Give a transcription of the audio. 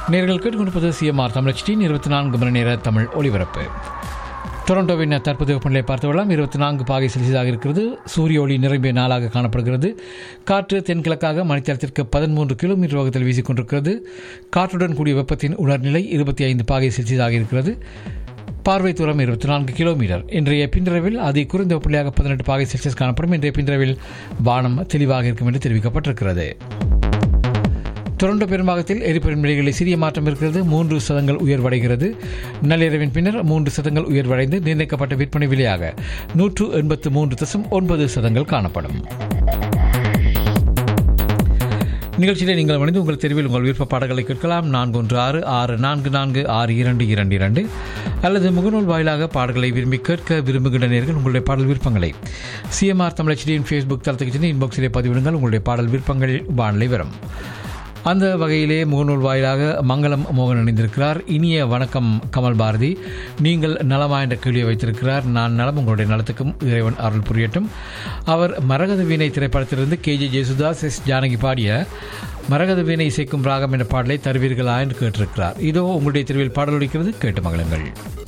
நேர்கள் கேட்டுக்கொண்டிருப்பது CMR Tamil D இருபத்தி நான்கு மணி நேர தமிழ் ஒலிபரப்பு டொரண்டோவின் தற்போதைய வெப்பநிலை பார்த்தவெல்லாம் இருபத்தி நான்கு பாகை செல்சியஸாக இருக்கிறது சூரிய ஒளி நிரம்பிய நாளாக காணப்படுகிறது காற்று தென்கிழக்காக மணித்தரத்திற்கு பதிமூன்று கிலோமீட்டர் வேகத்தில் வீசிக்கொண்டிருக்கிறது காற்றுடன் கூடிய வெப்பத்தின் உணர்நிலை இருபத்தி ஐந்து பாகை செல்சியஸாக இருக்கிறது பார்வை தூரம் இருபத்தி நான்கு கிலோமீட்டர் இன்றைய பின்றவில் அதி குறைந்த வெப்பநிலையாக பதினெட்டு பாகை செல்சியஸ் காணப்படும் இன்றைய பின்றவில் வானம் தெளிவாக இருக்கும் என்று தெரிவிக்கப்பட்டிருக்கிறது டொரண்டோ பெரும்பாகத்தில் எரிபொருள் விலைகளில் சிறிய மாற்றம் இருக்கிறது மூன்று சதங்கள் உயர்வடைகிறது நள்ளிரவின் பின்னர் மூன்று சதங்கள் உயர்வடைந்து நிர்ணயிக்கப்பட்ட விற்பனை விலையாக நூற்று எண்பத்து மூன்று தசம் ஒன்பது சதங்கள் காணப்படும் நிகழ்ச்சியில் நீங்கள் மணிந்து உங்கள் தெருவில் உங்கள் விருப்ப பாடல்களை கேட்கலாம் நான்கு ஒன்று ஆறு ஆறு நான்கு நான்கு ஆறு இரண்டு இரண்டு இரண்டு அல்லது முகநூல் வாயிலாக பாடல்களை விரும்பி கேட்க விரும்புகின்ற நேர்கள் உங்களுடைய பாடல் விருப்பங்களை சிஎம்ஆர் தமிழச்சியின் ஃபேஸ்புக் தளத்துக்கு சென்று இன்பாக்ஸிலே பதிவிடுங்கள் உங்களுடைய பாடல் விருப்பங்கள் வானிலை வரும் அந்த வகையிலே முகநூல் வாயிலாக மங்களம் மோகன் இணைந்திருக்கிறார் இனிய வணக்கம் கமல் பாரதி நீங்கள் நலமா என்ற கேள்வியை வைத்திருக்கிறார் நான் நலம் உங்களுடைய நலத்துக்கும் இறைவன் அருள் புரியட்டும் அவர் மரகத வீணை திரைப்படத்திலிருந்து K J Jesudas S Janaki பாடிய மரகத வீணை இசைக்கும் ராகம் என்ற பாடலை தருவீர்களா என்று கேட்டிருக்கிறார் இதோ உங்களுடைய தெருவில் பாடல் ஒலிக்கிறது கேட்டு மகளுங்கள்